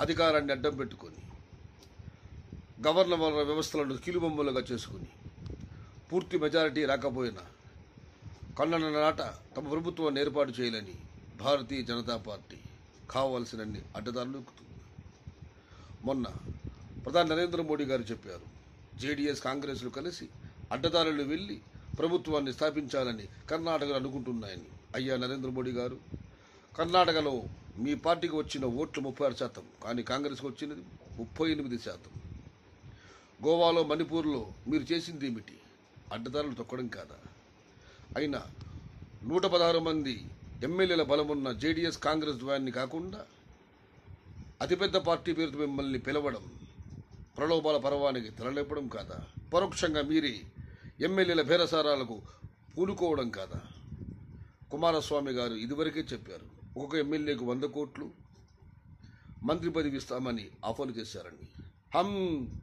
అధికారాన్ని అడ్డం పెట్టుకొని గవర్నర్ వ్యవస్థలను కీలుబొమ్మలుగా చేసుకుని పూర్తి మెజారిటీ రాకపోయినా కన్నన నాట తమ ప్రభుత్వాన్ని ఏర్పాటు చేయాలని భారతీయ జనతా పార్టీ కావాల్సినన్ని అడ్డదారులు ఎక్కుతుంది మొన్న ప్రధాని నరేంద్ర మోడీ గారు చెప్పారు జేడీఎస్ కాంగ్రెస్లు కలిసి అడ్డదారులు వెళ్ళి ప్రభుత్వాన్ని స్థాపించాలని కర్ణాటకలో అనుకుంటున్నాయని అయ్యా నరేంద్ర మోడీ గారు కర్ణాటకలో మీ పార్టీకి వచ్చిన ఓట్లు ముప్పై ఆరు శాతం కానీ కాంగ్రెస్కి వచ్చినది ముప్పై ఎనిమిది శాతం గోవాలో మణిపూర్లో మీరు చేసింది ఏమిటి అడ్డదారులు తొక్కడం కాదా అయినా నూట పదహారు మంది ఎమ్మెల్యేల బలమున్న జేడీఎస్ కాంగ్రెస్ ద్వయాన్ని కాకుండా అతిపెద్ద పార్టీ పేరుతో మిమ్మల్ని పిలవడం ప్రలోభాల పర్వానికి తలలేపడం కాదా పరోక్షంగా మీరే ఎమ్మెల్యేల బేరసారాలకు పూనుకోవడం కాదా కుమారస్వామి గారు ఇదివరకే చెప్పారు ఒక్కొక్క ఎమ్మెల్యేకు వంద కోట్లు మంత్రి పదవి ఇస్తామని ఆఫర్ చేశారండి హమ్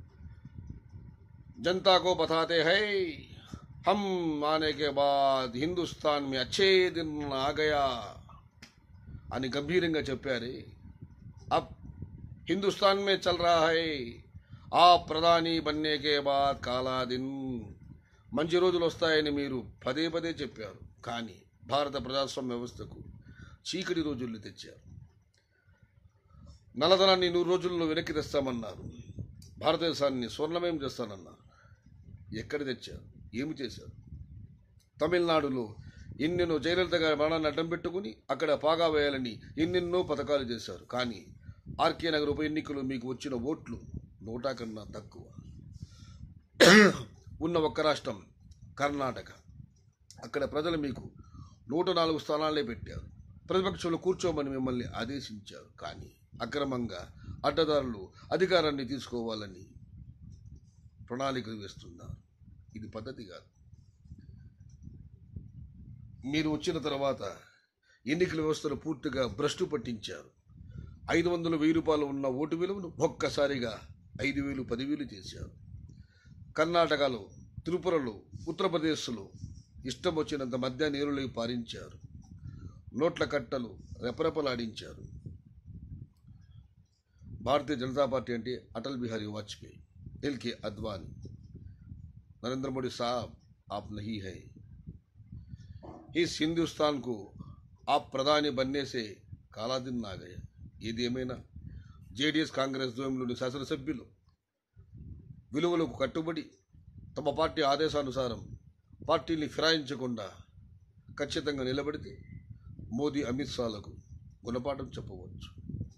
जनता को बताते हैं हम आने के बाद हिंदुस्तान में अच्छे दिन आ गया అని గంభీరంగా చెప్పారే अब हिंदुस्तान में चल रहा है आप ప్రధాని बनने के बाद కాలా దిన్ మంచి రోజులు వస్తాయని మీరు పదే పదే చెప్పారు కానీ భారత ప్రజాస్వామ్య వ్యవస్థకు చీకటి రోజుల్ని తెచ్చారు నల్లధనాన్ని నూరు రోజుల్లో వెనక్కి తెస్తామన్నారు భారతదేశాన్ని స్వర్ణమయం చేస్తానన్నారు ఎక్కడ తెచ్చారు ఏమి చేశారు తమిళనాడులో ఎన్నెన్నో జయలలిత గారి మరణాన్ని అడ్డం పెట్టుకుని అక్కడ పాగా వేయాలని ఎన్నెన్నో పథకాలు చేశారు కానీ ఆర్కే నగర్ ఉప ఎన్నికలో మీకు వచ్చిన ఓట్లు నోటా కన్నా తక్కువ ఉన్న ఒక్క రాష్ట్రం కర్ణాటక అక్కడ ప్రజలు మీకు నూట నాలుగు స్థానాలే పెట్టారు ప్రతిపక్షంలో కూర్చోమని మిమ్మల్ని ఆదేశించారు కానీ అక్రమంగా అడ్డదారులు అధికారాన్ని తీసుకోవాలని ప్రణాళికలు వేస్తున్నారు ఇది పద్ధతి కాదు మీరు వచ్చిన తర్వాత ఎన్నికల వ్యవస్థను పూర్తిగా భ్రష్టు పట్టించారు ఐదు వందల వెయ్యి రూపాయలు ఉన్న ఓటు విలువను ఒక్కసారిగా ఐదు వేలు పదివేలు చేశారు కర్ణాటకలో త్రిపురలో ఉత్తరప్రదేశ్లో ఇష్టం వచ్చినంత మద్యాన్ని నీరులోకి పారించారు నోట్ల కట్టలు రెపరెపలాడించారు భారతీయ జనతా పార్టీ అంటే అటల్ బిహారీ వాజ్పేయి ఎల్కే అద్వానీ नरेंद्र मोदी साहब आप नहीं है इस हिंदुस्तान को आप ప్రధాని बनने से కాలా దిన్ ఆ గయా ఏది ఏమైనా జేడీఎస్ కాంగ్రెస్ ద్వయంలోని శాసనసభ్యులు విలువలకు కట్టుబడి తమ పార్టీ ఆదేశానుసారం పార్టీని ఫిరాయించకుండా ఖచ్చితంగా నిలబడితే మోదీ అమిత్ షాలకు గుణపాఠం చెప్పవచ్చు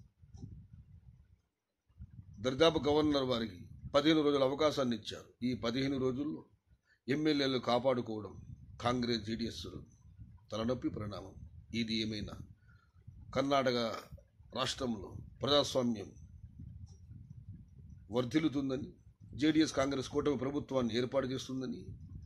దర్దాపు గవర్నర్ వారికి పదిహేను రోజుల అవకాశాన్ని ఇచ్చారు ఈ పదిహేను రోజుల్లో ఎమ్మెల్యేలు కాపాడుకోవడం కాంగ్రెస్ జేడీఎస్ తలనొప్పి పరిణామం ఇది ఏమైనా కర్ణాటక రాష్ట్రంలో ప్రజాస్వామ్యం వర్ధిల్లుతుందని జేడీఎస్ కాంగ్రెస్ కూటమి ప్రభుత్వాన్ని ఏర్పాటు చేస్తుందని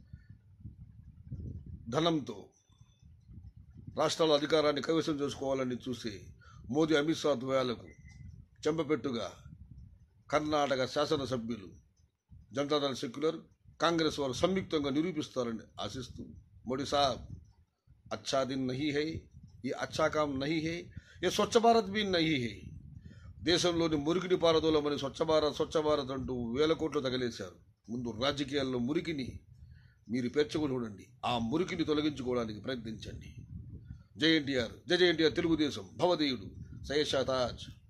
ధనంతో రాష్ట్రాల అధికారాన్ని కైవసం చేసుకోవాలని చూసే మోదీ అమిత్ షా ద్వయాలకు చెంపపెట్టుగా కర్ణాటక శాసనసభ్యులు జనతాదళ సెక్యులర్ కాంగ్రెస్ వారు సంయుక్తంగా నిరూపిస్తారని ఆశిస్తూ మోడీ సాబ్ అచ్చా దిన్ నహీ హై ఈ అచ్చా కామ్ నహీ హై ఏ స్వచ్ఛ భారత్ బి నహీ హై దేశంలోని మురికిని పారదోలమని స్వచ్ఛ భారత్ స్వచ్ఛ భారత్ అంటూ వేల కోట్లు తగలేశారు ముందు రాజకీయాల్లో మురికిని మీరు పేర్చుకుని చూడండి ఆ మురికిని తొలగించుకోవడానికి ప్రయత్నించండి జై ఎన్టీఆర్ జై జై ఎన్టీఆర్ తెలుగుదేశం భవదేయుడు సయేషా తాజ్